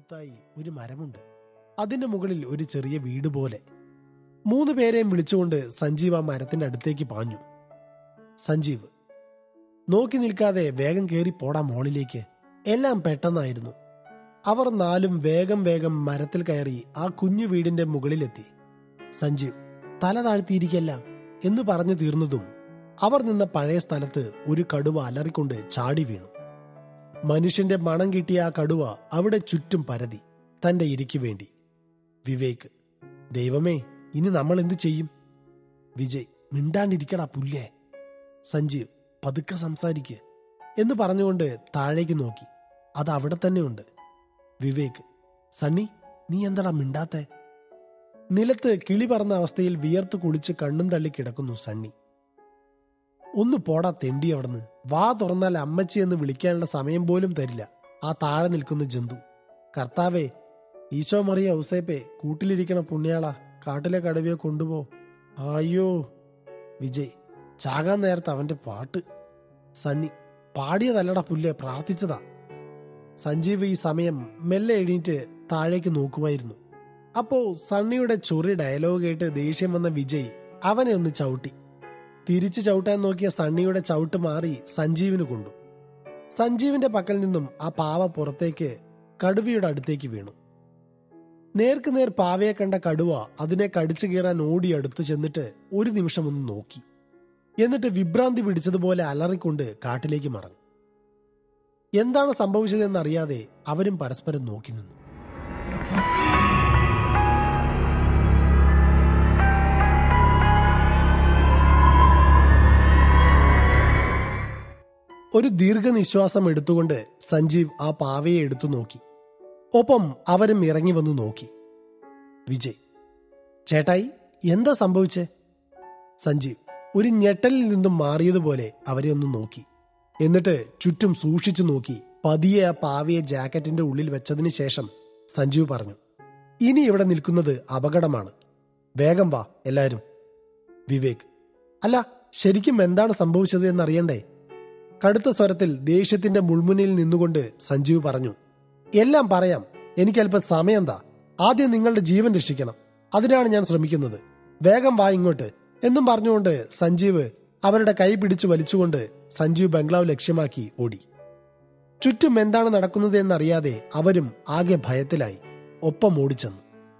തൊട്ടടുത്തായി ഒരു മരമുണ്ട് അതിന്റെ മുകളിൽ ഒരു ചെറിയ വീട് പോലെ മൂന്ന് പേരെയും വിളിച്ചുകൊണ്ട് സഞ്ജീവ് ആ മരത്തിന്റെ അടുത്തേക്ക് പാഞ്ഞു സഞ്ജീവ് നോക്കി നിൽക്കാതെ വേഗം കയറി പോടാ മോളിലേക്ക് എല്ലാം പെട്ടെന്നായിരുന്നു അവർ നാലും വേഗം വേഗം മരത്തിൽ കയറി ആ കുഞ്ഞു വീടിന്റെ മുകളിലെത്തി സഞ്ജീവ് തല താഴ്ത്തിയിരിക്കല്ല എന്ന് പറഞ്ഞു തീർന്നതും അവർ നിന്ന പഴയ സ്ഥലത്ത് ഒരു കടുവ അലറിക്കൊണ്ട് ചാടി വീണു മനുഷ്യന്റെ മണം കിട്ടിയ ആ കടുവ അവിടെ ചുറ്റും പരതി തന്റെ ഇരിക്കു വേണ്ടി വിവേക് ദൈവമേ ഇനി നമ്മൾ എന്തു ചെയ്യും വിജയ് മിണ്ടാണ്ടിരിക്കടാ പുല്ലേ സഞ്ജീവ് പതുക്കെ സംസാരിക്ക് എന്ന് പറഞ്ഞുകൊണ്ട് താഴേക്ക് നോക്കി അത് അവിടെ തന്നെ ഉണ്ട് വിവേക് സണ്ണി നീ എന്താടാ മിണ്ടാത്തെ നിലത്ത് കിളി പറന്ന അവസ്ഥയിൽ വിയർത്ത് കുളിച്ച് കണ്ണും തള്ളി കിടക്കുന്നു സണ്ണി ഒന്ന് പോടാ തെണ്ടി അവിടുന്ന് വാ തുറന്നാൽ അമ്മച്ചി എന്ന് വിളിക്കാനുള്ള സമയം പോലും തരില്ല ആ താഴെ നിൽക്കുന്ന ജന്തു കർത്താവേ ഈശോ മറിയ ഔസേപ്പെ കൂട്ടിലിരിക്കണ പുണ്യാളാ കാട്ടിലെ കടുവയെ കൊണ്ടുപോ അയ്യോ വിജയ് ചാകാൻ നേരത്ത് അവന്റെ പാട്ട് സണ്ണി പാടിയതല്ലടാ പുല്ലേ പ്രാർത്ഥിച്ചതാ സഞ്ജീവ് ഈ സമയം മെല്ലെ എഴുന്നേറ്റ് താഴേക്ക് നോക്കുമായിരുന്നു അപ്പോ സണ്ണിയുടെ ചൊറി ഡയലോഗ് കേട്ട് ദേഷ്യം വന്ന വിജയ് അവനെ ഒന്ന് ചവിട്ടി തിരിച്ചു ചവിട്ടാൻ നോക്കിയ സണ്ണിയുടെ ചവിട്ട് മാറി സഞ്ജീവിന് കൊണ്ടു സഞ്ജീവിന്റെ പക്കൽ നിന്നും ആ പാവ പുറത്തേക്ക് കടുവയുടെ അടുത്തേക്ക് വീണു നേർക്ക് നേർ പാവയെ കണ്ട കടുവ അതിനെ കടിച്ചു കീറാൻ ഓടി അടുത്ത് ചെന്നിട്ട് ഒരു നിമിഷം ഒന്ന് നോക്കി എന്നിട്ട് വിഭ്രാന്തി പിടിച്ചതുപോലെ അലറിക്കൊണ്ട് കാട്ടിലേക്ക് മറഞ്ഞു എന്താണ് സംഭവിച്ചതെന്നറിയാതെ അവരും പരസ്പരം നോക്കി നിന്നു ഒരു ദീർഘനിശ്വാസം എടുത്തുകൊണ്ട് സഞ്ജീവ് ആ പാവയെ എടുത്തു നോക്കി ഒപ്പം അവരും ഇറങ്ങി വന്നു നോക്കി വിജയ് ചേട്ടായി എന്താ സംഭവിച്ചേ സഞ്ജീവ് ഒരു ഞെട്ടലിൽ നിന്നും മാറിയതുപോലെ അവരെ ഒന്ന് നോക്കി എന്നിട്ട് ചുറ്റും സൂക്ഷിച്ചു നോക്കി പതിയെ ആ പാവയെ ജാക്കറ്റിന്റെ ഉള്ളിൽ വെച്ചതിന് ശേഷം സഞ്ജീവ് പറഞ്ഞു ഇനി ഇവിടെ നിൽക്കുന്നത് അപകടമാണ് വേഗം വാ എല്ലാരും വിവേക് അല്ല ശരിക്കും എന്താണ് സംഭവിച്ചത് എന്നറിയണ്ടേ കടുത്ത സ്വരത്തിൽ ദേഷ്യത്തിന്റെ മുൾമുനയിൽ നിന്നുകൊണ്ട് സഞ്ജീവ് പറഞ്ഞു എല്ലാം പറയാം എനിക്കല്പം സമയം എന്താ ആദ്യം നിങ്ങളുടെ ജീവൻ രക്ഷിക്കണം അതിനാണ് ഞാൻ ശ്രമിക്കുന്നത് വേഗം വാ ഇങ്ങോട്ട് എന്നും പറഞ്ഞുകൊണ്ട് സഞ്ജീവ് അവരുടെ കൈ പിടിച്ചു വലിച്ചുകൊണ്ട് സഞ്ജീവ് ബംഗ്ലാവ് ലക്ഷ്യമാക്കി ഓടി ചുറ്റും എന്താണ് നടക്കുന്നത് എന്നറിയാതെ അവരും ആകെ ഭയത്തിലായി ഒപ്പം ഓടിച്ചെന്നു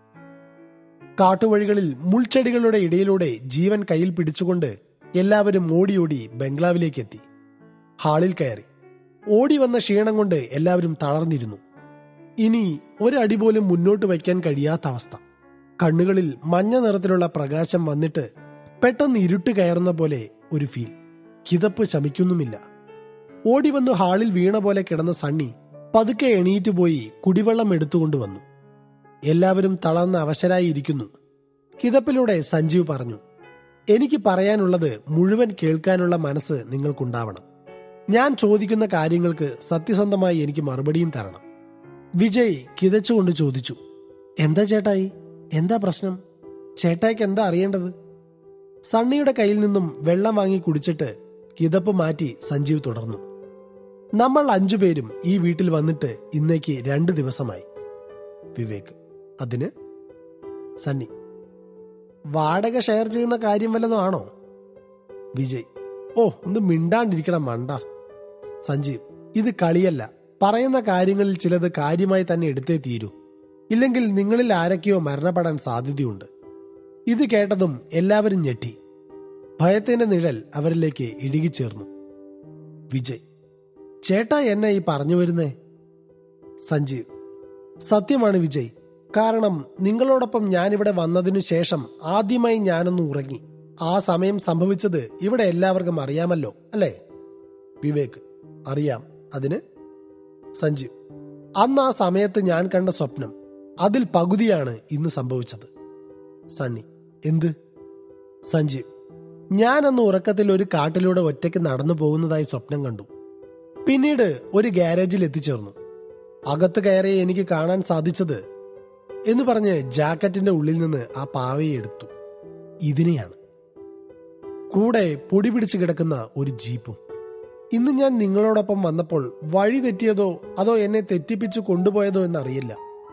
കാട്ടുവഴികളിൽ മുൾച്ചെടികളുടെ ഇടയിലൂടെ ജീവൻ കയ്യിൽ പിടിച്ചുകൊണ്ട് എല്ലാവരും ഓടിയോടി ബംഗ്ലാവിലേക്ക് എത്തി ഹാളിൽ കയറി ഓടി വന്ന ക്ഷീണം കൊണ്ട് എല്ലാവരും തളർന്നിരുന്നു ഇനി ഒരടി പോലും മുന്നോട്ട് വയ്ക്കാൻ കഴിയാത്ത അവസ്ഥ കണ്ണുകളിൽ മഞ്ഞ നിറത്തിലുള്ള പ്രകാശം വന്നിട്ട് പെട്ടെന്ന് ഇരുട്ട് കയറുന്ന പോലെ ഒരു ഫീൽ കിതപ്പ് ശമിക്കുന്നുമില്ല ഓടി വന്നു ഹാളിൽ വീണ പോലെ കിടന്ന സണ്ണി പതുക്കെ എണീറ്റ് പോയി കുടിവെള്ളം എടുത്തുകൊണ്ട് വന്നു എല്ലാവരും തളർന്ന് അവശരായി ഇരിക്കുന്നു കിതപ്പിലൂടെ സഞ്ജീവ് പറഞ്ഞു എനിക്ക് പറയാനുള്ളത് മുഴുവൻ കേൾക്കാനുള്ള മനസ്സ് നിങ്ങൾക്കുണ്ടാവണം ഞാൻ ചോദിക്കുന്ന കാര്യങ്ങൾക്ക് സത്യസന്ധമായി എനിക്ക് മറുപടിയും തരണം വിജയ് കിതച്ചുകൊണ്ട് ചോദിച്ചു എന്താ ചേട്ടായി എന്താ പ്രശ്നം ചേട്ടായിക്ക് എന്താ അറിയേണ്ടത് സണ്ണിയുടെ കയ്യിൽ നിന്നും വെള്ളം വാങ്ങി കുടിച്ചിട്ട് കിതപ്പ് മാറ്റി സഞ്ജീവ് തുടർന്നു നമ്മൾ അഞ്ചുപേരും ഈ വീട്ടിൽ വന്നിട്ട് ഇന്നേക്ക് രണ്ട് ദിവസമായി വിവേക് അതിന് സണ്ണി വാടക ഷെയർ ചെയ്യുന്ന കാര്യം വല്ലതും ആണോ വിജയ് ഓ ഒന്ന് മിണ്ടാണ്ടിരിക്കണം മണ്ട സഞ്ജീവ് ഇത് കളിയല്ല പറയുന്ന കാര്യങ്ങളിൽ ചിലത് കാര്യമായി തന്നെ എടുത്തേ തീരൂ ഇല്ലെങ്കിൽ നിങ്ങളിൽ ആരൊക്കെയോ മരണപ്പെടാൻ സാധ്യതയുണ്ട് ഇത് കേട്ടതും എല്ലാവരും ഞെട്ടി ഭയത്തിന്റെ നിഴൽ അവരിലേക്ക് ഇഴുകിച്ചേർന്നു വിജയ് ചേട്ടാ എന്നെ ഈ പറഞ്ഞു വരുന്നേ സഞ്ജീവ് സത്യമാണ് വിജയ് കാരണം നിങ്ങളോടൊപ്പം ഞാനിവിടെ വന്നതിനു ശേഷം ആദ്യമായി ഞാനൊന്ന് ഉറങ്ങി ആ സമയം സംഭവിച്ചത് ഇവിടെ എല്ലാവർക്കും അറിയാമല്ലോ അല്ലേ വിവേക് അറിയാം അതിന് സഞ്ജീവ് അന്ന് ആ സമയത്ത് ഞാൻ കണ്ട സ്വപ്നം അതിൽ പകുതിയാണ് ഇന്ന് സംഭവിച്ചത് സണ്ണി എന്ത് സഞ്ജീവ് ഞാൻ അന്ന് ഉറക്കത്തിൽ ഒരു കാട്ടിലൂടെ ഒറ്റയ്ക്ക് നടന്നു പോകുന്നതായി സ്വപ്നം കണ്ടു പിന്നീട് ഒരു ഗ്യാരേജിൽ എത്തിച്ചേർന്നു അകത്ത് കയറിയ എനിക്ക് കാണാൻ സാധിച്ചത് എന്ന് പറഞ്ഞ് ജാക്കറ്റിന്റെ ഉള്ളിൽ നിന്ന് ആ പാവയെ എടുത്തു ഇതിനെയാണ് കൂടെ പൊടി പിടിച്ച് കിടക്കുന്ന ഒരു ജീപ്പും ഇന്ന് ഞാൻ നിങ്ങളോടൊപ്പം വന്നപ്പോൾ വഴി തെറ്റിയതോ അതോ എന്നെ തെറ്റിപ്പിച്ചു കൊണ്ടുപോയതോ എന്നറിയില്ല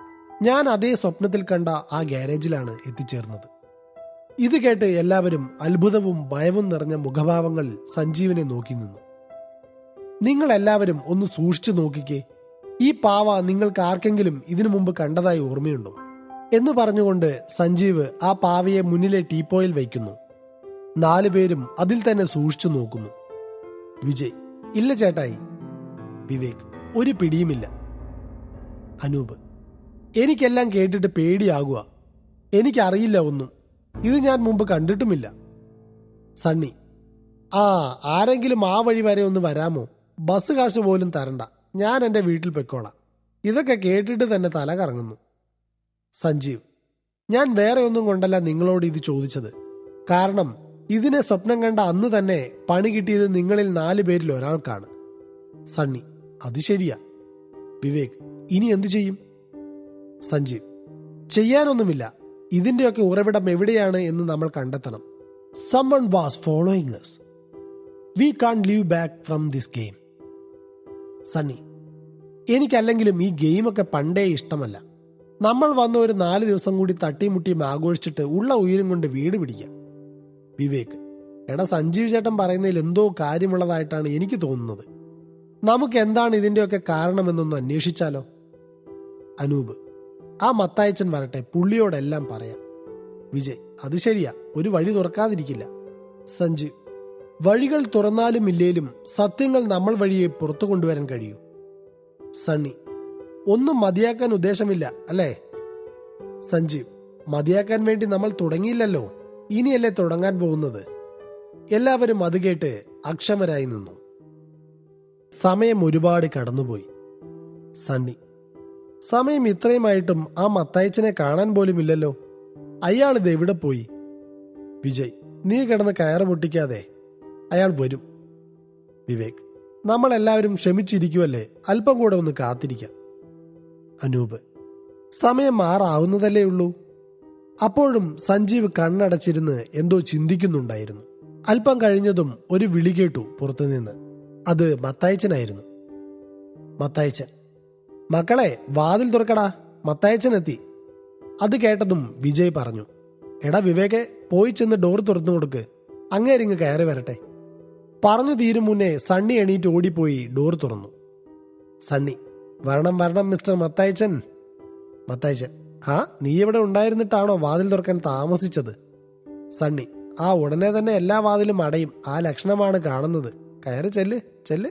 ഞാൻ അതേ സ്വപ്നത്തിൽ കണ്ട ആ ഗ്യാരേജിലാണ് എത്തിച്ചേർന്നത് ഇത് കേട്ട് എല്ലാവരും അത്ഭുതവും ഭയവും നിറഞ്ഞ മുഖഭാവങ്ങൾ സഞ്ജീവനെ നോക്കി നിന്നു നിങ്ങൾ എല്ലാവരും ഒന്ന് സൂക്ഷിച്ചു നോക്കിക്കേ ഈ പാവ നിങ്ങൾക്ക് ആർക്കെങ്കിലും ഇതിനു മുമ്പ് കണ്ടതായി ഓർമ്മയുണ്ടോ എന്ന് പറഞ്ഞുകൊണ്ട് സഞ്ജീവ് ആ പാവയെ മുന്നിലെ ടീപ്പോയിൽ വയ്ക്കുന്നു നാലു പേരും അതിൽ തന്നെ സൂക്ഷിച്ചു നോക്കുന്നു വിജയ് ഇല്ല ചേട്ടായി വിവേക് ഒരു പിടിയുമില്ല അനൂപ് എനിക്കെല്ലാം കേട്ടിട്ട് പേടിയാകുക എനിക്കറിയില്ല ഒന്നും ഇത് ഞാൻ മുമ്പ് കണ്ടിട്ടുമില്ല സണ്ണി ആ ആരെങ്കിലും ആ വഴി വരെ ഒന്ന് വരാമോ ബസ് കാശ് പോലും തരണ്ട ഞാൻ എൻ്റെ വീട്ടിൽ പൊയ്ക്കോളാം ഇതൊക്കെ കേട്ടിട്ട് തന്നെ തല കറങ്ങുന്നു സഞ്ജീവ് ഞാൻ വേറെ ഒന്നും കൊണ്ടല്ല നിങ്ങളോട് ഇത് ചോദിച്ചത് കാരണം ഇതിനെ സ്വപ്നം കണ്ട അന്ന് തന്നെ പണി കിട്ടിയത് നിങ്ങളിൽ നാല് പേരിൽ ഒരാൾക്കാണ് സണ്ണി അത് ശരിയാ വിവേക് ഇനി എന്തു ചെയ്യും സഞ്ജീവ് ചെയ്യാനൊന്നുമില്ല ഇതിന്റെയൊക്കെ ഉറവിടം എവിടെയാണ് എന്ന് നമ്മൾ കണ്ടെത്തണം someone was following us we can leave back from this game Sunny എനിക്കല്ലെങ്കിലും ഈ ഗെയിമൊക്കെ പണ്ടേ ഇഷ്ടമല്ല നമ്മൾ വന്ന ഒരു നാല് ദിവസം കൂടി തട്ടിമുട്ടിയും ആഘോഷിച്ചിട്ട് ഉള്ള ഉയരം കൊണ്ട് വീട് പിടിക്കാം വിവേക് എടാ സഞ്ജീവ് ചേട്ടൻ പറയുന്നതിൽ എന്തോ കാര്യമുള്ളതായിട്ടാണ് എനിക്ക് തോന്നുന്നത് നമുക്ക് എന്താണ് ഇതിന്റെയൊക്കെ കാരണമെന്നൊന്ന് അന്വേഷിച്ചാലോ അനൂപ് ആ മത്തായച്ചൻ വരട്ടെ പുള്ളിയോടെല്ലാം പറയാം വിജയ് അത് ശരിയാ ഒരു വഴി തുറക്കാതിരിക്കില്ല സഞ്ജീവ് വഴികൾ തുറന്നാലും ഇല്ലേലും സത്യങ്ങൾ നമ്മൾ വഴിയെ പുറത്തു കൊണ്ടുവരാൻ കഴിയൂ സണ്ണി ഒന്നും മതിയാക്കാൻ ഉദ്ദേശമില്ല അല്ലേ സഞ്ജീവ് മതിയാക്കാൻ വേണ്ടി നമ്മൾ തുടങ്ങിയില്ലല്ലോ ഇനിയല്ലേ തുടങ്ങാൻ പോകുന്നത് എല്ലാവരും അത് കേട്ട് അക്ഷമരായി നിന്നു സമയം ഒരുപാട് കടന്നുപോയി സണ്ണി സമയം ഇത്രയുമായിട്ടും ആ മത്തായച്ചനെ കാണാൻ പോലും ഇല്ലല്ലോ അയാൾ ഇത് എവിടെ പോയി വിജയ് നീ കിടന്ന് കയറ് പൊട്ടിക്കാതെ അയാൾ വരും വിവേക് നമ്മൾ എല്ലാവരും ക്ഷമിച്ചിരിക്കുമല്ലേ അല്പം കൂടെ ഒന്ന് കാത്തിരിക്കാം അനൂപ് സമയം മാറാവുന്നതല്ലേ ഉള്ളൂ അപ്പോഴും സഞ്ജീവ് കണ്ണടച്ചിരുന്ന് എന്തോ ചിന്തിക്കുന്നുണ്ടായിരുന്നു അല്പം കഴിഞ്ഞതും ഒരു വിളി കേട്ടു പുറത്തുനിന്ന് അത് മത്തായച്ചനായിരുന്നു മത്തായച്ചൻ മക്കളെ വാതിൽ തുറക്കടാ മത്തായച്ചൻ എത്തി അത് കേട്ടതും വിജയ് പറഞ്ഞു എടാ വിവേകെ പോയി ചെന്ന് ഡോർ തുറന്നു കൊടുക്ക് അങ്ങേരിങ്ങ് കയറി വരട്ടെ പറഞ്ഞു തീരും മുന്നേ സണ്ണി എണീറ്റ് ഓടിപ്പോയി ഡോർ തുറന്നു സണ്ണി വരണം വരണം മിസ്റ്റർ മത്തായച്ചൻ മത്തായച്ചൻ ഹാ നീ ഇവിടെ ഉണ്ടായിരുന്നിട്ടാണോ വാതിൽ തുറക്കാൻ താമസിച്ചത് സണ്ണി ആ ഉടനെ തന്നെ എല്ലാ വാതിലും അടയും ആ ലക്ഷണമാണ് കാണുന്നത് കയറി ചെല്ല് ചെല്ല്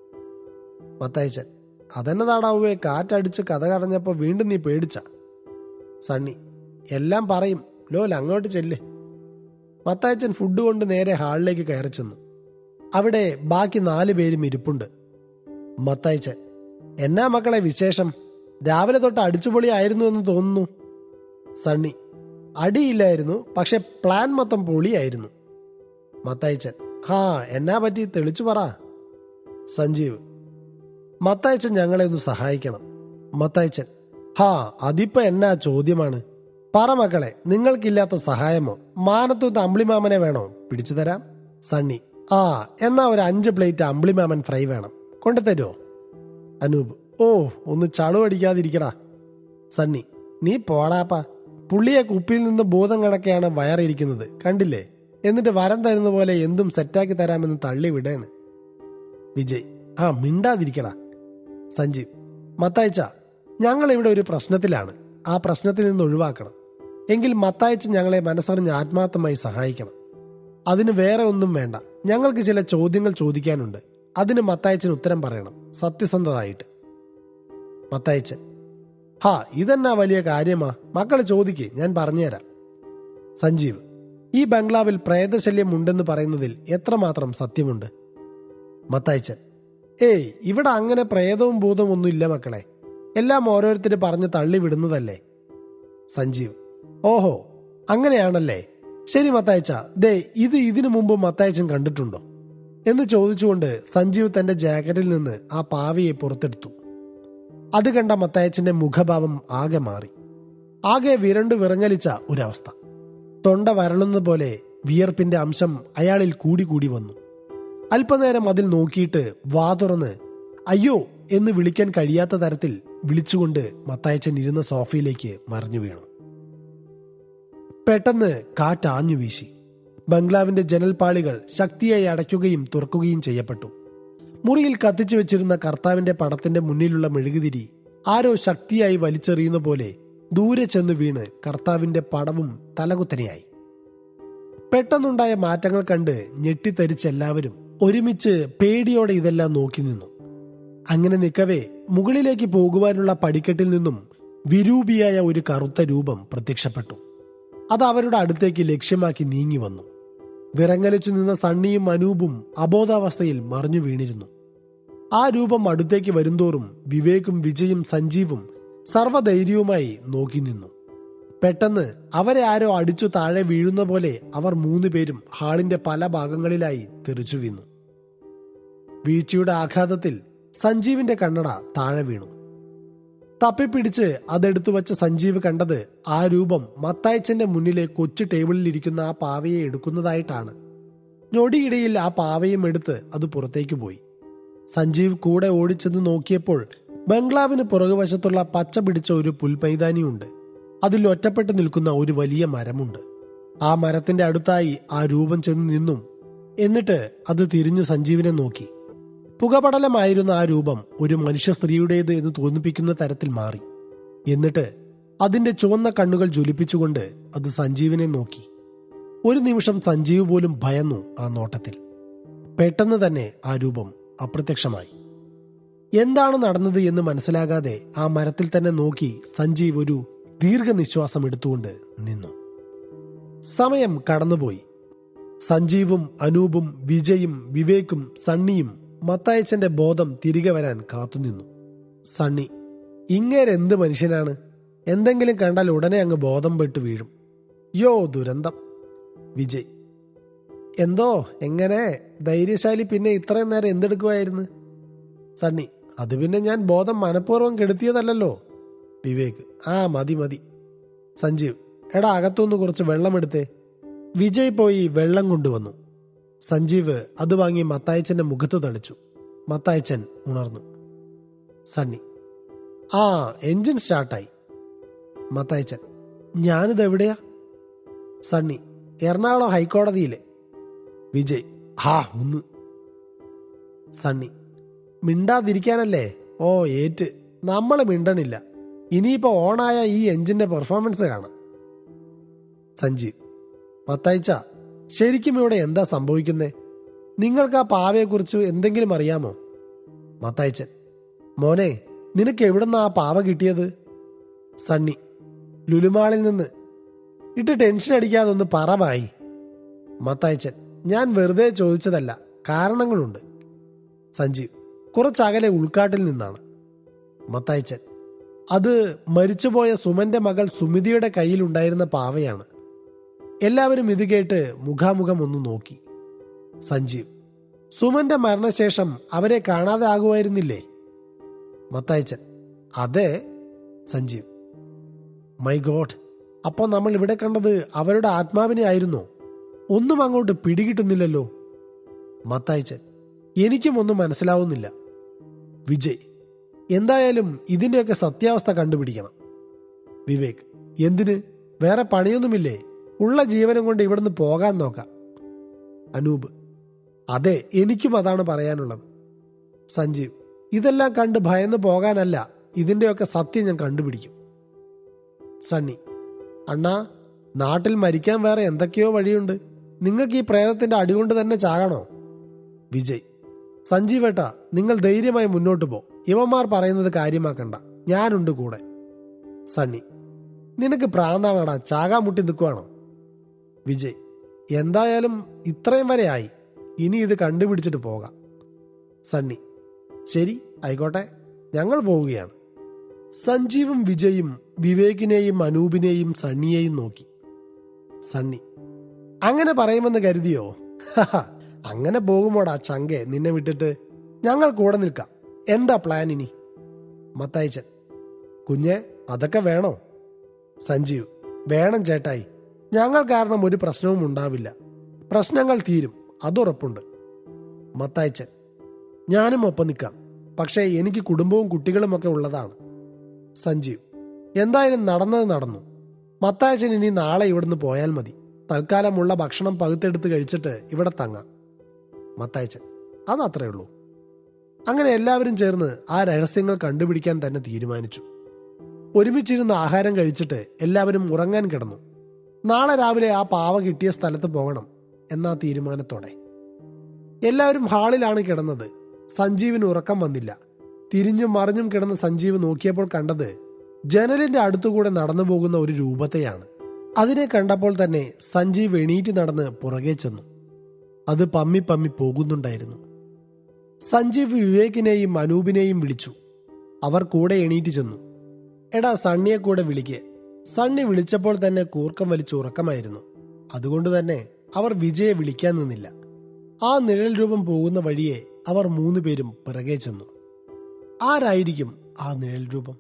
മത്തായച്ചൻ അതെന്നതാടാവുവേ കാറ്റടിച്ച് കഥ കടഞ്ഞപ്പോ വീണ്ടും നീ പേടിച്ച സണ്ണി എല്ലാം പറയും ലോൽ അങ്ങോട്ട് ചെല്ല് മത്തായച്ചൻ ഫുഡ് കൊണ്ട് നേരെ ഹാളിലേക്ക് കയറി ചെന്നു അവിടെ ബാക്കി നാല് പേരും ഇരിപ്പുണ്ട് മത്തായച്ചൻ എന്നാ മക്കളെ വിശേഷം രാവിലെ തൊട്ട് അടിച്ചുപൊളിയായിരുന്നു എന്ന് തോന്നുന്നു സണ്ണി അടിയില്ലായിരുന്നു പക്ഷെ പ്ലാൻ മൊത്തം പൊളിയായിരുന്നു മത്തായച്ചൻ ഹാ എന്നാ പറ്റി തെളിച്ചു പറ സഞ്ജീവ് മത്തായച്ചൻ ഞങ്ങളെ ഒന്ന് സഹായിക്കണം മത്തായച്ചൻ ഹാ അതിപ്പോ എന്നാ ചോദ്യമാണ് പറ മക്കളെ നിങ്ങൾക്കില്ലാത്ത സഹായമോ മാനത്തൂത്ത് അമ്പിളിമാമനെ വേണോ പിടിച്ചു തരാം സണ്ണി ആ എന്നാ ഒരു അഞ്ച് പ്ലേറ്റ് അമ്പിളിമാമൻ ഫ്രൈ വേണം കൊണ്ടുതരുമോ അനൂപ് ഓ ഒന്ന് ചളുവടിക്കാതിരിക്കടാ സണ്ണി നീ പോടാപ്പാ പുള്ളിയെ കുപ്പിയിൽ നിന്ന് ബോധം കണക്കെയാണ് വയറിയിരിക്കുന്നത് കണ്ടില്ലേ എന്നിട്ട് വരം തരുന്ന പോലെ എന്തും സെറ്റാക്കി തരാമെന്ന് തള്ളി വിടേണ് വിജയ് ആ മിണ്ടാതിരിക്കടാ സഞ്ജീവ് മത്തായിച്ച ഞങ്ങൾ ഇവിടെ ഒരു പ്രശ്നത്തിലാണ് ആ പ്രശ്നത്തിൽ നിന്ന് ഒഴിവാക്കണം എങ്കിൽ മത്തായിച്ച് ഞങ്ങളെ മനസ്സറിഞ്ഞ് ആത്മാർത്ഥമായി സഹായിക്കണം അതിന് വേറെ ഒന്നും വേണ്ട ഞങ്ങൾക്ക് ചില ചോദ്യങ്ങൾ ചോദിക്കാനുണ്ട് അതിന് മത്തായച്ചൻ ഉത്തരം പറയണം സത്യസന്ധതായിട്ട് മത്തായച്ചൻ ഹാ ഇതെന്നാ വലിയ കാര്യമാ മക്കൾ ചോദിക്കേ ഞാൻ പറഞ്ഞുതരാം സഞ്ജീവ് ഈ ബംഗ്ലാവിൽ പ്രേതശല്യം ഉണ്ടെന്ന് പറയുന്നതിൽ എത്രമാത്രം സത്യമുണ്ട് മത്തായച്ചൻ ഏയ് ഇവിടെ അങ്ങനെ പ്രേതവും ഭൂതവും ഒന്നും ഇല്ല മക്കളെ എല്ലാം ഓരോരുത്തർ പറഞ്ഞ് തള്ളി വിടുന്നതല്ലേ സഞ്ജീവ് ഓഹോ അങ്ങനെയാണല്ലേ ശരി മത്തായച്ച ദേ ഇത് ഇതിനു മുമ്പ് മത്തായച്ചൻ കണ്ടിട്ടുണ്ടോ എന്ന് ചോദിച്ചുകൊണ്ട് സഞ്ജീവ് തന്റെ ജാക്കറ്റിൽ നിന്ന് ആ പാവിയെ പുറത്തെടുത്തു അത് കണ്ട മത്തായച്ചന്റെ മുഖഭാവം ആകെ മാറി ആകെ വിരണ്ടു വിറങ്ങലിച്ച ഒരവസ്ഥ തൊണ്ട വരളുന്ന പോലെ വിയർപ്പിന്റെ അംശം അയാളിൽ കൂടി കൂടി വന്നു അല്പനേരം അതിൽ നോക്കിയിട്ട് വാ തുറന്ന് അയ്യോ എന്ന് വിളിക്കാൻ കഴിയാത്ത തരത്തിൽ വിളിച്ചുകൊണ്ട് മത്തായച്ചൻ ഇരുന്ന സോഫയിലേക്ക് മറിഞ്ഞു വീണു പെട്ടെന്ന് കാറ്റ് ആഞ്ഞു വീശി ബംഗ്ലാവിന്റെ ജനൽപ്പാളികൾ ശക്തിയായി അടയ്ക്കുകയും തുറക്കുകയും ചെയ്യപ്പെട്ടു മുറിയിൽ കത്തിച്ചു വെച്ചിരുന്ന കർത്താവിന്റെ പടത്തിന്റെ മുന്നിലുള്ള മെഴുകുതിരി ആരോ ശക്തിയായി വലിച്ചെറിയുന്ന പോലെ ദൂരെ ചെന്ന് വീണ് കർത്താവിന്റെ പടവും തലകുത്തനെയായി പെട്ടെന്നുണ്ടായ മാറ്റങ്ങൾ കണ്ട് ഞെട്ടിത്തരിച്ച എല്ലാവരും ഒരുമിച്ച് പേടിയോടെ ഇതെല്ലാം നോക്കി നിന്നു അങ്ങനെ നിൽക്കവേ മുകളിലേക്ക് പോകുവാനുള്ള പടിക്കെട്ടിൽ നിന്നും വിരൂപിയായ ഒരു കറുത്ത രൂപം പ്രത്യക്ഷപ്പെട്ടു അത് അവരുടെ അടുത്തേക്ക് ലക്ഷ്യമാക്കി നീങ്ങി വന്നു വിറങ്ങലിച്ചു നിന്ന സണ്ണിയും അനൂപും അബോധാവസ്ഥയിൽ മറിഞ്ഞു വീണിരുന്നു ആ രൂപം അടുത്തേക്ക് വരുന്തോറും വിവേകും വിജയും സഞ്ജീവും സർവ്വധൈര്യവുമായി നോക്കി നിന്നു പെട്ടെന്ന് അവരെ ആരോ അടിച്ചു താഴെ വീഴുന്ന പോലെ അവർ മൂന്നുപേരും ഹാളിന്റെ പല ഭാഗങ്ങളിലായി തെറിച്ചു വീണു വീഴ്ചയുടെ ആഘാതത്തിൽ സഞ്ജീവിന്റെ കണ്ണട താഴെ വീണു തപ്പിപ്പിടിച്ച് അതെടുത്തു വച്ച സഞ്ജീവ് കണ്ടത് ആ രൂപം മത്തായച്ചന്റെ മുന്നിലെ കൊച്ചു ടേബിളിൽ ഇരിക്കുന്ന ആ പാവയെ എടുക്കുന്നതായിട്ടാണ് ഞൊടിയിടയിൽ ആ പാവയും എടുത്ത് അത് പുറത്തേക്ക് പോയി സഞ്ജീവ് കൂടെ ഓടിച്ചെന്ന് നോക്കിയപ്പോൾ ബംഗ്ലാവിന് പുറകുവശത്തുള്ള പച്ച പിടിച്ച ഒരു പുൽമൈതാനിയുണ്ട് അതിൽ ഒറ്റപ്പെട്ട് നിൽക്കുന്ന ഒരു വലിയ മരമുണ്ട് ആ മരത്തിന്റെ അടുത്തായി ആ രൂപം ചെന്ന് നിന്നും എന്നിട്ട് അത് തിരിഞ്ഞു സഞ്ജീവിനെ നോക്കി പുകപടലമായിരുന്ന ആ രൂപം ഒരു മനുഷ്യ സ്ത്രീയുടേത് എന്ന് തോന്നിപ്പിക്കുന്ന തരത്തിൽ മാറി എന്നിട്ട് അതിന്റെ ചുവന്ന കണ്ണുകൾ ജ്വലിപ്പിച്ചുകൊണ്ട് അത് സഞ്ജീവിനെ നോക്കി ഒരു നിമിഷം സഞ്ജീവ് പോലും ഭയന്നു ആ നോട്ടത്തിൽ പെട്ടെന്ന് തന്നെ ആ രൂപം അപ്രത്യക്ഷമായി എന്താണ് നടന്നത് എന്ന് മനസ്സിലാകാതെ ആ മരത്തിൽ തന്നെ നോക്കി സഞ്ജീവ് ഒരു ദീർഘനിശ്വാസം എടുത്തുകൊണ്ട് നിന്നു സമയം കടന്നുപോയി സഞ്ജീവും അനൂപും വിജയും വിവേക്കും സണ്ണിയും മത്തായച്ചന്റെ ബോധം തിരികെ വരാൻ കാത്തുനിന്നു സണ്ണി ഇങ്ങേരെന്ത് മനുഷ്യനാണ് എന്തെങ്കിലും കണ്ടാൽ ഉടനെ അങ്ങ് ബോധം പെട്ട് വീഴും യോ ദുരന്തം വിജയ് എന്തോ എങ്ങനെ ധൈര്യശാലി പിന്നെ ഇത്രയും നേരം എന്തെടുക്കുമായിരുന്നു സണ്ണി അത് പിന്നെ ഞാൻ ബോധം മനഃപൂർവ്വം കെടുത്തിയതല്ലല്ലോ വിവേക് ആ മതി മതി സഞ്ജീവ് എടാ അകത്തുനിന്ന് കുറച്ച് വെള്ളമെടുത്തേ വിജയ് പോയി വെള്ളം കൊണ്ടുവന്നു സഞ്ജീവ് അത് വാങ്ങി മത്തായച്ചന്റെ മുഖത്ത് തളിച്ചു മത്തായച്ചൻ ഉണർന്നു സണ്ണി ആ എഞ്ചിൻ സ്റ്റാർട്ടായി മത്തായച്ചൻ ഞാനിത് എവിടെയാ സണ്ണി എറണാകുളം ഹൈക്കോടതിയിലെ വിജയ് ഹാ ഒന്ന് സണ്ണി മിണ്ടാതിരിക്കാനല്ലേ ഓ ഏറ്റ് നമ്മൾ മിണ്ടണില്ല ഇനിയിപ്പോ ഓണായ ഈ എഞ്ചിന്റെ പെർഫോമൻസ് കാണാം സഞ്ജീവ് മത്തായിച്ച ശരിക്കും ഇവിടെ എന്താ സംഭവിക്കുന്നേ നിങ്ങൾക്ക് ആ പാവയെക്കുറിച്ച് എന്തെങ്കിലും അറിയാമോ മത്തായിച്ചൻ മോനെ നിനക്ക് എവിടുന്ന ആ പാവ കിട്ടിയത് സണ്ണി ലുലുമാളിൽ നിന്ന് ഇട്ട് ടെൻഷൻ അടിക്കാതെ ഒന്ന് പറമായി മത്തായിച്ചൻ ഞാൻ വെറുതെ ചോദിച്ചതല്ല കാരണങ്ങളുണ്ട് സഞ്ജീവ് കുറച്ചകലെ ഉൾക്കാട്ടിൽ നിന്നാണ് മത്തായിച്ചൻ അത് മരിച്ചുപോയ സുമന്റെ മകൾ സുമിതിയുടെ കയ്യിലുണ്ടായിരുന്ന പാവയാണ് എല്ലാവരും ഇത് കേട്ട് മുഖാമുഖം ഒന്ന് നോക്കി സഞ്ജീവ് സുമന്റെ മരണശേഷം അവരെ കാണാതെ ആകുമായിരുന്നില്ലേ മത്തായച്ചൻ അതെ സഞ്ജീവ് മൈ ഗോഡ് അപ്പോൾ നമ്മൾ ഇവിടെ കണ്ടത് അവരുടെ ആത്മാവിനെ ആയിരുന്നോ ഒന്നും അങ്ങോട്ട് പിടികിട്ടുന്നില്ലല്ലോ മത്തായച്ചൻ എനിക്കും ഒന്നും മനസ്സിലാവുന്നില്ല വിജയ് എന്തായാലും ഇതിന്റെയൊക്കെ സത്യാവസ്ഥ കണ്ടുപിടിക്കണം വിവേക് എന്തിന് വേറെ പണിയൊന്നുമില്ലേ ഉള്ള ജീവനം കൊണ്ട് ഇവിടുന്ന് പോകാൻ നോക്കാം അനൂപ് അതെ എനിക്കും അതാണ് പറയാനുള്ളത് സഞ്ജീവ് ഇതെല്ലാം കണ്ട് ഭയന്ന് പോകാനല്ല ഇതിന്റെയൊക്കെ സത്യം ഞാൻ കണ്ടുപിടിക്കും സണ്ണി അണ്ണാ നാട്ടിൽ മരിക്കാൻ വേറെ എന്തൊക്കെയോ വഴിയുണ്ട് നിങ്ങൾക്ക് ഈ പ്രേതത്തിന്റെ അടികൊണ്ട് തന്നെ ചാകണോ വിജയ് സഞ്ജീവേട്ട നിങ്ങൾ ധൈര്യമായി മുന്നോട്ട് പോ ഇവന്മാർ പറയുന്നത് കാര്യമാക്കണ്ട ഞാനുണ്ട് കൂടെ സണ്ണി നിനക്ക് പ്രാന്താണടാ ചാകാൻ മുട്ടി നിൽക്കുവാണോ വിജയ് എന്തായാലും ഇത്രയും വരെ ആയി ഇനി ഇത് കണ്ടുപിടിച്ചിട്ട് പോകാം സണ്ണി ശരി ആയിക്കോട്ടെ ഞങ്ങൾ പോവുകയാണ് സഞ്ജീവും വിജയും വിവേകിനെയും അനൂപിനെയും സണ്ണിയെയും നോക്കി സണ്ണി അങ്ങനെ പറയുമെന്ന് കരുതിയോ ഹഹ, അങ്ങനെ പോകുമോടാ ചങ്കെ നിന്നെ വിട്ടിട്ട് ഞങ്ങൾ കൂടെ നിൽക്കാം എന്താ പ്ലാൻ ഇനി മത്തായിച്ചൻ കുഞ്ഞെ അതൊക്കെ വേണോ സഞ്ജീവ് വേണം ചേട്ടായി ഞങ്ങൾ കാരണം ഒരു പ്രശ്നവും ഉണ്ടാവില്ല പ്രശ്നങ്ങൾ തീരും അതുറപ്പുണ്ട് മത്തായിച്ചൻ ഞാനും ഒപ്പം നിൽക്കാം പക്ഷേ എനിക്ക് കുടുംബവും കുട്ടികളും ഒക്കെ ഉള്ളതാണ് സഞ്ജീവ് എന്തായാലും നടന്നത് നടന്നു മത്തായച്ചൻ ഇനി നാളെ ഇവിടുന്ന് പോയാൽ മതി തൽക്കാലമുള്ള ഭക്ഷണം പകുത്തെടുത്ത് കഴിച്ചിട്ട് ഇവിടെ തങ്ങാം മത്തായച്ചൻ അതത്രേ ഉള്ളൂ അങ്ങനെ എല്ലാവരും ചേർന്ന് ആ രഹസ്യങ്ങൾ കണ്ടുപിടിക്കാൻ തന്നെ തീരുമാനിച്ചു ഒരുമിച്ചിരുന്ന് ആഹാരം കഴിച്ചിട്ട് എല്ലാവരും ഉറങ്ങാൻ കിടന്നു നാളെ രാവിലെ ആ പാവ കിട്ടിയ സ്ഥലത്ത് പോകണം എന്നാ തീരുമാനത്തോടെ എല്ലാവരും ഹാളിലാണ് കിടന്നത് സഞ്ജീവിന് ഉറക്കം വന്നില്ല തിരിഞ്ഞും മറിഞ്ഞും കിടന്ന സഞ്ജീവ് നോക്കിയപ്പോൾ കണ്ടത് ജനലിന്റെ അടുത്തുകൂടെ നടന്നു പോകുന്ന ഒരു രൂപത്തെയാണ് അതിനെ കണ്ടപ്പോൾ തന്നെ സഞ്ജീവ് എണീറ്റ് നടന്ന് പുറകെ ചെന്നു അത് പമ്മി പമ്മി പോകുന്നുണ്ടായിരുന്നു സഞ്ജീവ് വിവേകിനെയും അനൂപിനെയും വിളിച്ചു അവർ കൂടെ എണീറ്റ് ചെന്നു എടാ സണ്ണിയെ കൂടെ വിളിക്ക് സണ്ണി വിളിച്ചപ്പോൾ തന്നെ കൂർക്കം വലിച്ചു ഉറക്കമായിരുന്നു അതുകൊണ്ട് തന്നെ അവർ വിജയെ വിളിക്കാൻ നിന്നില്ല ആ നിഴൽ രൂപം പോകുന്ന വഴിയെ അവർ മൂന്നു പേരും പിറകെ ചെന്നു ആരായിരിക്കും ആ നിഴൽ രൂപം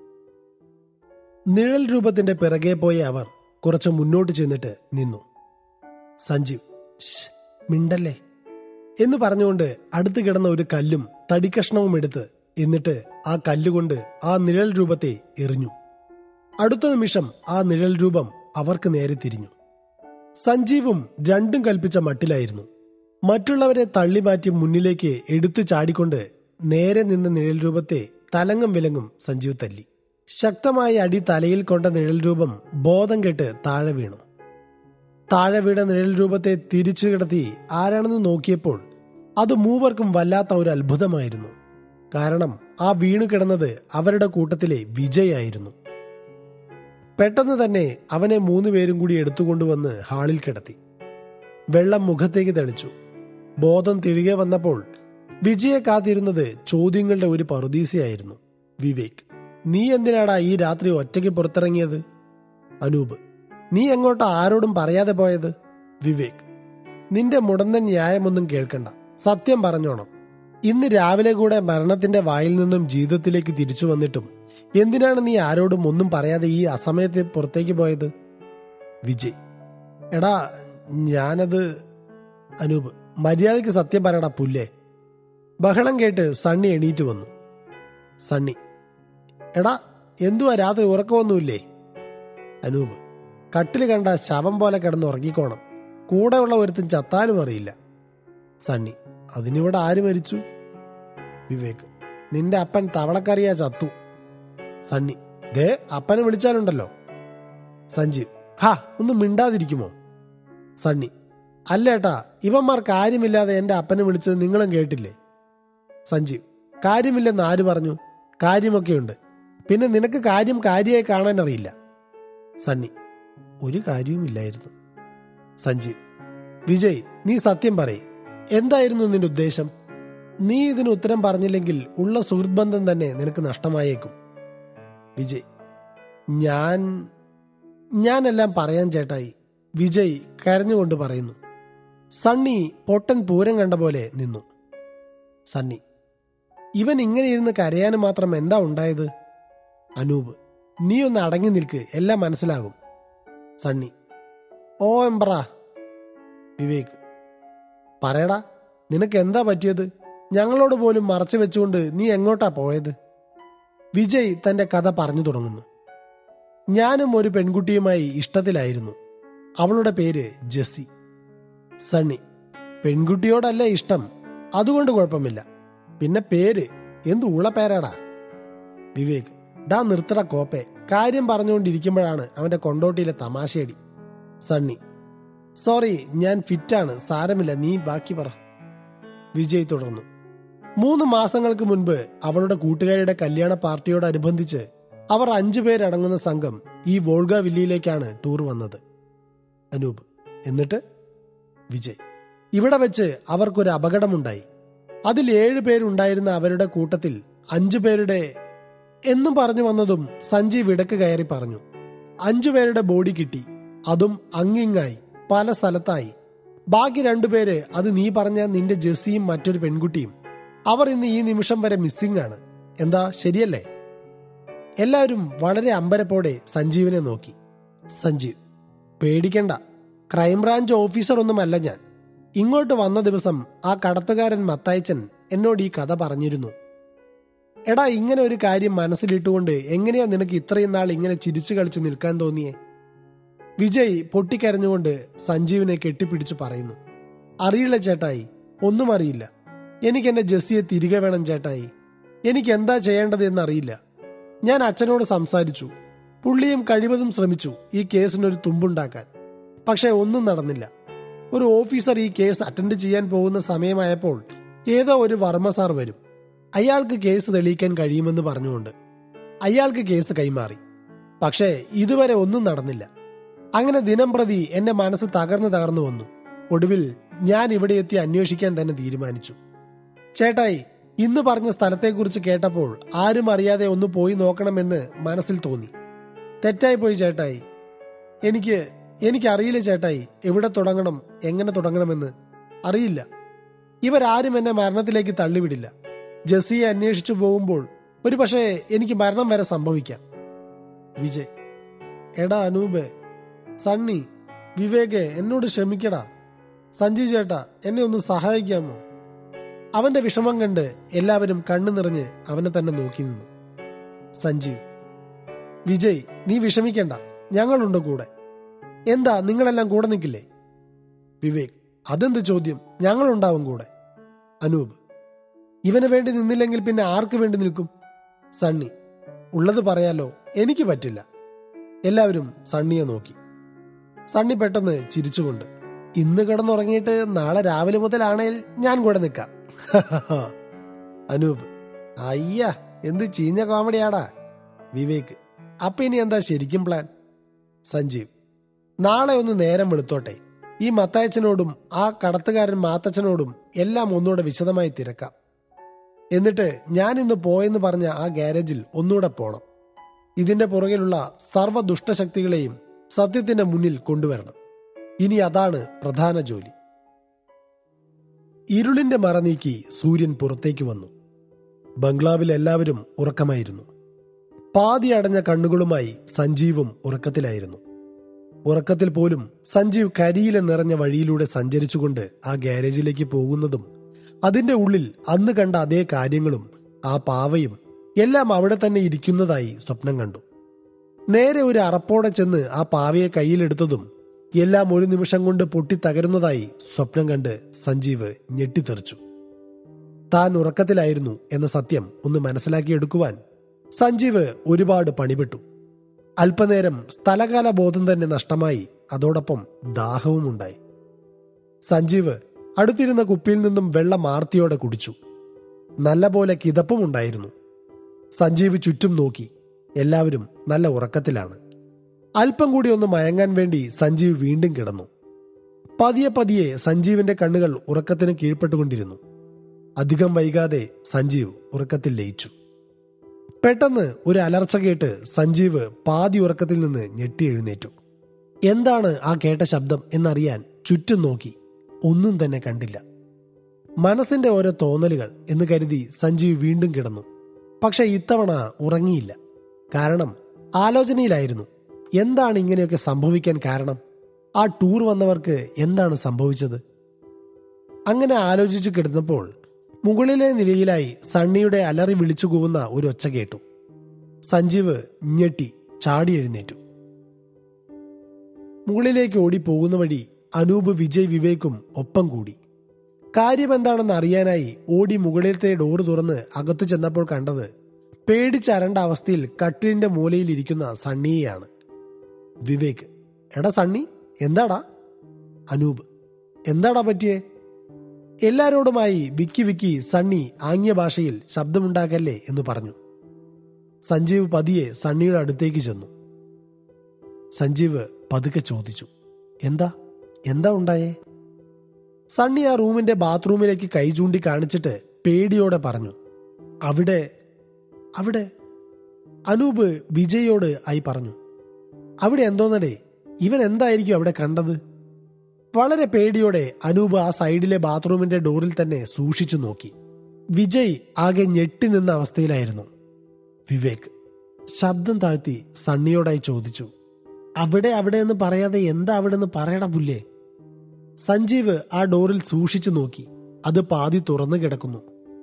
നിഴൽ രൂപത്തിന്റെ പിറകെ പോയ അവർ കുറച്ച് മുന്നോട്ട് ചെന്നിട്ട് നിന്നു സഞ്ജീവ് "ശ്ശ്, മിണ്ടല്ലേ എന്ന് പറഞ്ഞുകൊണ്ട് അടുത്ത് കിടന്ന ഒരു കല്ലും തടിക്കഷ്ണവും എടുത്ത് എന്നിട്ട് ആ കല്ലുകൊണ്ട് ആ നിഴൽ രൂപത്തെ എറിഞ്ഞു അടുത്ത നിമിഷം ആ നിഴൽ രൂപം അവർക്ക് നേരെ തിരിഞ്ഞു സഞ്ജീവും രണ്ടും കൽപ്പിച്ച മട്ടിലായിരുന്നു മറ്റുള്ളവരെ തള്ളിമാറ്റി മുന്നിലേക്ക് എടുത്തു ചാടിക്കൊണ്ട് നേരെ നിന്ന നിഴൽ രൂപത്തെ തലങ്ങും വിലങ്ങും സഞ്ജീവ് തല്ലി ശക്തമായ അടി തലയിൽ കൊണ്ട നിഴൽ രൂപം ബോധം കെട്ട് താഴെ വീണു താഴെ വീണ നിഴൽ രൂപത്തെ തിരിച്ചു കിടത്തി ആരാണെന്ന് നോക്കിയപ്പോൾ അത് മൂവർക്കും വല്ലാത്ത ഒരു അത്ഭുതമായിരുന്നു കാരണം ആ വീണു കിടന്നത് അവരുടെ കൂട്ടത്തിലെ വിജയായിരുന്നു പെട്ടെന്ന് തന്നെ അവനെ മൂന്ന് പേരും കൂടി എടുത്തുകൊണ്ടുവന്ന് ഹാളിൽ കിടത്തി വെള്ളം മുഖത്തേക്ക് തെളിച്ചു ബോധം തിരികെ വന്നപ്പോൾ വിജയെ കാത്തിരുന്നത് ചോദ്യങ്ങളുടെ ഒരു പറുദീസയായിരുന്നു വിവേക് നീ എന്തിനാടാ ഈ രാത്രി ഒറ്റയ്ക്ക് പുറത്തിറങ്ങിയത് അനൂപ് നീ എങ്ങോട്ടാ ആരോടും പറയാതെ പോയത് വിവേക് നിന്റെ മുടന്തൻ ന്യായമൊന്നും കേൾക്കണ്ട സത്യം പറഞ്ഞോണം ഇന്ന് രാവിലെ കൂടെ മരണത്തിന്റെ വായിൽ നിന്നും ജീവിതത്തിലേക്ക് തിരിച്ചു വന്നിട്ടും എന്തിനാണ് നീ ആരോടും ഒന്നും പറയാതെ ഈ അസമയത്ത് പുറത്തേക്ക് പോയത് വിജയ് എടാ ഞാനത് അനൂപ് മര്യാദയ്ക്ക് സത്യം പറയടാ പുല്ലേ ബഹളം കേട്ട് സണ്ണി എണീറ്റ് വന്നു സണ്ണി എടാ എന്തുവാ രാത്രി ഉറക്കമൊന്നുമില്ലേ അനൂപ് കട്ടില് കണ്ട ശവം പോലെ കിടന്ന് ഉറങ്ങിക്കോണം കൂടെയുള്ള ഒരുത്തും ചത്താനും അറിയില്ല സണ്ണി അതിനിവിടെ ആര് മരിച്ചു വിവേക് നിന്റെ അപ്പൻ തവളക്കറിയാ ചത്തു സണ്ണി ദേ അപ്പനെ വിളിച്ചാലുണ്ടല്ലോ സഞ്ജീവ് ഹാ ഒന്ന് മിണ്ടാതിരിക്കുമോ സണ്ണി അല്ലേട്ടാ ഇവന്മാർ കാര്യമില്ലാതെ എന്റെ അപ്പനെ വിളിച്ചത് നിങ്ങളും കേട്ടില്ലേ സഞ്ജീവ് കാര്യമില്ലെന്ന് ആര് പറഞ്ഞു കാര്യമൊക്കെയുണ്ട് പിന്നെ നിനക്ക് കാര്യം കാര്യമായി കാണാൻ അറിയില്ല സണ്ണി ഒരു കാര്യവുമില്ലായിരുന്നു സഞ്ജീവ് വിജയ് നീ സത്യം പറയ് എന്തായിരുന്നു നിന്റെ ഉദ്ദേശം നീ ഇതിന് ഉത്തരം പറഞ്ഞില്ലെങ്കിൽ ഉള്ള സുഹൃത്ത് ബന്ധം തന്നെ നിനക്ക് നഷ്ടമായേക്കും വിജയ് ഞാൻ ഞാനെല്ലാം പറയാൻ ചേട്ടായി വിജയ് കരഞ്ഞുകൊണ്ട് പറയുന്നു സണ്ണി പൊട്ടൻ പൂരം കണ്ട പോലെ നിന്നു സണ്ണി ഇവൻ ഇങ്ങനെ ഇരുന്ന് കരയാനും മാത്രം എന്താ ഉണ്ടായത് അനൂപ് നീ ഒന്ന് അടങ്ങി നിൽക്ക് എല്ലാം മനസ്സിലാകും സണ്ണി ഓ എംബ്ര വിവേക് പറയടാ നിനക്ക് എന്താ പറ്റിയത് ഞങ്ങളോട് പോലും മറച്ചു വെച്ചുകൊണ്ട് നീ എങ്ങോട്ടാ പോയത് വിജയ് തന്റെ കഥ പറഞ്ഞു തുടങ്ങുന്നു ഞാനും ഒരു പെൺകുട്ടിയുമായി ഇഷ്ടത്തിലായിരുന്നു അവളുടെ പേര് ജെസ്സി സണ്ണി പെൺകുട്ടിയോടല്ല ഇഷ്ടം അതുകൊണ്ട് കുഴപ്പമില്ല പിന്നെ പേര് എന്ത് ഉള പേരാടാ വിവേക് ഡാ നിർത്തട കോപ്പെ കാര്യം പറഞ്ഞുകൊണ്ടിരിക്കുമ്പോഴാണ് അവന്റെ കൊണ്ടോട്ടിയിലെ തമാശയടി സണ്ണി സോറി ഞാൻ ഫിറ്റാണ് സാരമില്ല നീ ബാക്കി പറ വിജയ് തുടർന്നു മൂന്ന് മാസങ്ങൾക്ക് മുൻപ് അവളുടെ കൂട്ടുകാരുടെ കല്യാണ പാർട്ടിയോടനുബന്ധിച്ച് അവർ അഞ്ചു പേരടങ്ങുന്ന സംഘം ഈ വോൾഗ വില്ലിയിലേക്കാണ് ടൂർ വന്നത് അനൂപ് എന്നിട്ട് വിജയ് ഇവിടെ വെച്ച് അവർക്കൊരു അപകടമുണ്ടായി അതിൽ ഏഴ് പേരുണ്ടായിരുന്ന അവരുടെ കൂട്ടത്തിൽ അഞ്ചു പേരുടെ എന്നും പറഞ്ഞു വന്നതും സഞ്ജീവ് ഇടക്ക് കയറി പറഞ്ഞു അഞ്ചു പേരുടെ ബോഡി കിട്ടി അതും അങ്ങിങ്ങായി പല സ്ഥലത്തായി ബാക്കി രണ്ടുപേര് അത് നീ പറഞ്ഞ നിന്റെ ജെസ്സിയും മറ്റൊരു പെൺകുട്ടിയും അവർ ഇന്ന് ഈ നിമിഷം വരെ മിസ്സിംഗ് ആണ് എന്താ ശരിയല്ലേ എല്ലാവരും വളരെ അമ്പരപ്പോടെ സഞ്ജീവിനെ നോക്കി സഞ്ജീവ് പേടിക്കണ്ട ക്രൈംബ്രാഞ്ച് ഓഫീസർ ഒന്നുമല്ല ഞാൻ ഇങ്ങോട്ട് വന്ന ദിവസം ആ കടത്തുകാരൻ മത്തായച്ചൻ എന്നോട് ഈ കഥ പറഞ്ഞിരുന്നു എടാ ഇങ്ങനെ ഒരു കാര്യം മനസ്സിലിട്ടുകൊണ്ട് എങ്ങനെയാ നിനക്ക് ഇത്രയും നാൾ ഇങ്ങനെ ചിരിച്ചു കളിച്ച് നിൽക്കാൻ തോന്നിയേ വിജയ് പൊട്ടിക്കരഞ്ഞുകൊണ്ട് സഞ്ജീവിനെ കെട്ടിപ്പിടിച്ചു പറയുന്നു അറിയില്ല ചേട്ടായി ഒന്നും അറിയില്ല എനിക്ക് എന്റെ ജസ്സിയെ തിരികെ വേണം ചേട്ടായി എനിക്ക് എന്താ ചെയ്യേണ്ടത് എന്നറിയില്ല ഞാൻ അച്ഛനോട് സംസാരിച്ചു പുള്ളിയും കഴിവതും ശ്രമിച്ചു ഈ കേസിനൊരു തുമ്പുണ്ടാക്കാൻ പക്ഷെ ഒന്നും നടന്നില്ല ഒരു ഓഫീസർ ഈ കേസ് അറ്റൻഡ് ചെയ്യാൻ പോകുന്ന സമയമായപ്പോൾ ഏതോ ഒരു വർമ്മ സാർ വരും അയാൾക്ക് കേസ് തെളിയിക്കാൻ കഴിയുമെന്ന് പറഞ്ഞുകൊണ്ട് അയാൾക്ക് കേസ് കൈമാറി പക്ഷേ ഇതുവരെ ഒന്നും നടന്നില്ല അങ്ങനെ ദിനം പ്രതി എന്റെ മനസ്സ് തകർന്നു തകർന്നു വന്നു ഒടുവിൽ ഞാൻ ഇവിടെ എത്തി അന്വേഷിക്കാൻ തന്നെ തീരുമാനിച്ചു ചേട്ടായി ഇന്ന് പറഞ്ഞ സ്ഥലത്തെക്കുറിച്ച് കേട്ടപ്പോൾ ആരും അറിയാതെ ഒന്ന് പോയി നോക്കണമെന്ന് മനസ്സിൽ തോന്നി തെറ്റായി പോയി ചേട്ടായി എനിക്ക് എനിക്കറിയില്ല ചേട്ടായി എവിടെ തുടങ്ങണം എങ്ങനെ തുടങ്ങണമെന്ന് അറിയില്ല ഇവരാരും എന്നെ മരണത്തിലേക്ക് തള്ളിവിടില്ല ജസ്സിയെ അന്വേഷിച്ചു പോകുമ്പോൾ ഒരു പക്ഷേ എനിക്ക് മരണം വരെ സംഭവിക്കാം വിജയ് എടാ അനൂപ് സണ്ണി വിവേകെ എന്നോട് ക്ഷമിക്കടാ സഞ്ജീവ് ചേട്ടാ എന്നെ ഒന്ന് സഹായിക്കാമോ അവന്റെ വിഷമം കണ്ട് എല്ലാവരും കണ്ണു നിറഞ്ഞ് അവനെ തന്നെ നോക്കി നിന്നു സഞ്ജീവ് വിജയ് നീ വിഷമിക്കണ്ട ഞങ്ങളുണ്ട് കൂടെ എന്താ നിങ്ങളെല്ലാം കൂടെ നിൽക്കില്ലേ വിവേക് അതെന്ത് ചോദ്യം ഞങ്ങളുണ്ടാവും കൂടെ അനൂപ് ഇവന് വേണ്ടി നിന്നില്ലെങ്കിൽ പിന്നെ ആർക്ക് വേണ്ടി നിൽക്കും സണ്ണി ഉള്ളത് പറയാലോ എനിക്ക് പറ്റില്ല എല്ലാവരും സണ്ണിയെ നോക്കി സണ്ണി പെട്ടെന്ന് ചിരിച്ചുകൊണ്ട് ഇന്ന് കിടന്നുറങ്ങിയിട്ട് നാളെ രാവിലെ മുതലാണേൽ ഞാൻ കൂടെ നിൽക്കാം അനൂപ് അയ്യ എന്ത് ചീഞ്ഞ കോമഡിയാടാ വിവേക് അപ്പൊ ഇനി എന്താ ശരിക്കും പ്ലാൻ സഞ്ജീവ് നാളെ ഒന്ന് നേരം വെളുത്തോട്ടെ ഈ മത്തായച്ചനോടും ആ കടത്തുകാരൻ മാത്തച്ഛനോടും എല്ലാം ഒന്നുകൂടെ വിശദമായി തിരക്കാം എന്നിട്ട് ഞാൻ ഇന്ന് പോയെന്ന് പറഞ്ഞ ആ ഗാരേജിൽ ഒന്നുകൂടെ പോണം ഇതിന്റെ പുറകിലുള്ള സർവ്വ ദുഷ്ടശക്തികളെയും സത്യത്തിന്റെ മുന്നിൽ കൊണ്ടുവരണം ഇനി അതാണ് പ്രധാന ജോലി ഇരുളിന്റെ മറ നീക്കി സൂര്യൻ പുറത്തേക്ക് വന്നു ബംഗ്ലാവിൽ എല്ലാവരും ഉറക്കമായിരുന്നു പാതി അടഞ്ഞ കണ്ണുകളുമായി സഞ്ജീവും ഉറക്കത്തിലായിരുന്നു ഉറക്കത്തിൽ പോലും സഞ്ജീവ് കരിയില നിറഞ്ഞ വഴിയിലൂടെ സഞ്ചരിച്ചുകൊണ്ട് ആ ഗാരേജിലേക്ക് പോകുന്നതും അതിന്റെ ഉള്ളിൽ അന്ന് കണ്ട അതേ കാര്യങ്ങളും ആ പാവയും എല്ലാം അവിടെ തന്നെ ഇരിക്കുന്നതായി സ്വപ്നം കണ്ടു നേരെ ഒരു അറപ്പോടെ ചെന്ന് ആ പാവയെ കയ്യിലെടുത്തതും എല്ലാം ഒരു നിമിഷം കൊണ്ട് പൊട്ടിത്തകരുന്നതായി സ്വപ്നം കണ്ട് സഞ്ജീവ് ഞെട്ടിത്തെറിച്ചു താൻ ഉറക്കത്തിലായിരുന്നു എന്ന സത്യം ഒന്ന് മനസ്സിലാക്കിയെടുക്കുവാൻ സഞ്ജീവ് ഒരുപാട് പണിപെട്ടു അല്പനേരം സ്ഥലകാല ബോധം തന്നെ നഷ്ടമായി അതോടൊപ്പം ദാഹവും ഉണ്ടായി സഞ്ജീവ് അടുത്തിരുന്ന കുപ്പിയിൽ നിന്നും വെള്ളം ആർത്തിയോടെ കുടിച്ചു നല്ലപോലെ കിതപ്പും ഉണ്ടായിരുന്നു സഞ്ജീവ് ചുറ്റും നോക്കി എല്ലാവരും നല്ല ഉറക്കത്തിലാണ് അല്പം കൂടി ഒന്ന് മയങ്ങാൻ വേണ്ടി സഞ്ജീവ് വീണ്ടും കിടന്നു പതിയെ പതിയെ സഞ്ജീവിന്റെ കണ്ണുകൾ ഉറക്കത്തിന് കീഴ്പ്പെട്ടുകൊണ്ടിരുന്നു അധികം വൈകാതെ സഞ്ജീവ് ഉറക്കത്തിൽ ലയിച്ചു പെട്ടെന്ന് ഒരു അലർച്ച കേട്ട് സഞ്ജീവ് പാതി ഉറക്കത്തിൽ നിന്ന് ഞെട്ടി എഴുന്നേറ്റു എന്താണ് ആ കേട്ട ശബ്ദം എന്നറിയാൻ ചുറ്റും നോക്കി ഒന്നും തന്നെ കണ്ടില്ല മനസ്സിന്റെ ഓരോ തോന്നലുകൾ എന്ന് കരുതി സഞ്ജീവ് വീണ്ടും കിടന്നു പക്ഷെ ഇത്തവണ ഉറങ്ങിയില്ല കാരണം ആലോചനയിലായിരുന്നു എന്താണ് ഇങ്ങനെയൊക്കെ സംഭവിക്കാൻ കാരണം ആ ടൂർ വന്നവർക്ക് എന്താണ് സംഭവിച്ചത് അങ്ങനെ ആലോചിച്ചു കിടന്നപ്പോൾ മുകളിലെ നിലയിലായി സണ്ണിയുടെ അലറി വിളിച്ചു കൂവുന്ന ഒരു ഒച്ച കേട്ടു സഞ്ജീവ് ഞെട്ടി ചാടി എഴുന്നേറ്റു മുകളിലേക്ക് ഓടി പോകുന്ന വഴി അനൂപ് വിജയ് വിവേക്കും ഒപ്പം കൂടി കാര്യമെന്താണെന്ന് അറിയാനായി ഓടി മുകളിലത്തെ ഡോറ് തുറന്ന് അകത്തു ചെന്നപ്പോൾ കണ്ടത് പേടിച്ചരണ്ട അവസ്ഥയിൽ കട്ടിലിന്റെ മൂലയിൽ ഇരിക്കുന്ന സണ്ണിയെയാണ് വിവേക് എടാ സണ്ണി എന്താടാ അനൂപ് എന്താടാ പറ്റിയേ എല്ലാരോടുമായി വിക്കി വിക്കി സണ്ണി ആംഗ്യ ഭാഷയിൽ ശബ്ദമുണ്ടാക്കല്ലേ എന്ന് പറഞ്ഞു സഞ്ജീവ് പതിയെ സണ്ണിയുടെ അടുത്തേക്ക് ചെന്നു സഞ്ജീവ് പതുക്കെ ചോദിച്ചു എന്താ എന്താ ഉണ്ടായേ സണ്ണി ആ റൂമിന്റെ ബാത്റൂമിലേക്ക് കൈ ചൂണ്ടി കാണിച്ചിട്ട് പേടിയോടെ പറഞ്ഞു അവിടെ അവിടെ അനൂപ് വിജയോട് ആയി പറഞ്ഞു അവിടെ എന്തോന്നടേ ഇവൻ എന്തായിരിക്കും അവിടെ കണ്ടത് വളരെ പേടിയോടെ അനൂപ് ആ സൈഡിലെ ബാത്റൂമിന്റെ ഡോറിൽ തന്നെ സൂക്ഷിച്ചു നോക്കി വിജയ് ആകെ ഞെട്ടി നിന്ന അവസ്ഥയിലായിരുന്നു വിവേക് ശബ്ദം താഴ്ത്തി സണ്ണിയോടായി ചോദിച്ചു അവിടെ അവിടെ എന്ന് പറയാതെ എന്താ അവിടെ നിന്ന് പറയട പുല്ലേ സഞ്ജീവ് ആ ഡോറിൽ സൂക്ഷിച്ചു നോക്കി അത് പാതി തുറന്നു കിടക്കുന്നു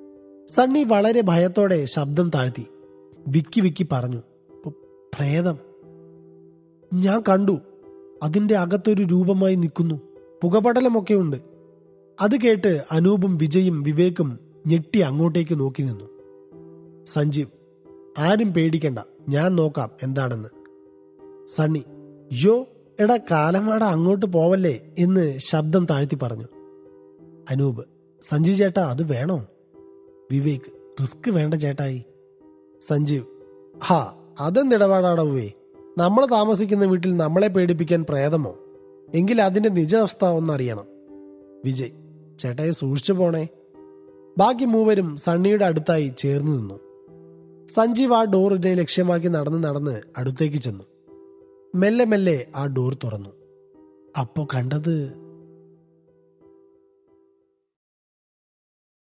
സണ്ണി വളരെ ഭയത്തോടെ ശബ്ദം താഴ്ത്തി വിക്കി വിക്കി പറഞ്ഞു "പ- പ്രേതം ഞാൻ കണ്ടു അതിന്റെ അകത്തൊരു രൂപമായി നിൽക്കുന്നു പുകപടലമൊക്കെ ഉണ്ട് അത് കേട്ട് അനൂപും വിജയും വിവേകും ഞെട്ടി അങ്ങോട്ടേക്ക് നോക്കി നിന്നു സഞ്ജീവ് ആരും പേടിക്കണ്ട ഞാൻ നോക്കാം എന്താണെന്ന് സണ്ണി യോ എടാ കാലമാട അങ്ങോട്ട് പോവല്ലേ എന്ന് ശബ്ദം താഴ്ത്തി പറഞ്ഞു അനൂപ് സഞ്ജീവ് ചേട്ടാ അത് വേണോ വിവേക് റിസ്ക് വേണ്ട ചേട്ടായി സഞ്ജീവ് ഹാ അതെന്തിടപാടാടവേ നമ്മൾ താമസിക്കുന്ന വീട്ടിൽ നമ്മളെ പേടിപ്പിക്കാൻ പ്രേതമോ എങ്കിൽ അതിന്റെ നിജാവസ്ഥ ഒന്നറിയണം വിജയ് ചേട്ടായി സൂക്ഷിച്ചു പോണേ ബാക്കി മൂവരും സണ്ണിയുടെ അടുത്തായി ചേർന്ന് നിന്നു സഞ്ജീവ് ആ ഡോറിനെ ലക്ഷ്യമാക്കി നടന്ന് നടന്ന് അടുത്തേക്ക് ചെന്നു മെല്ലെ മെല്ലെ ആ ഡോർ തുറന്നു അപ്പോ കണ്ടത്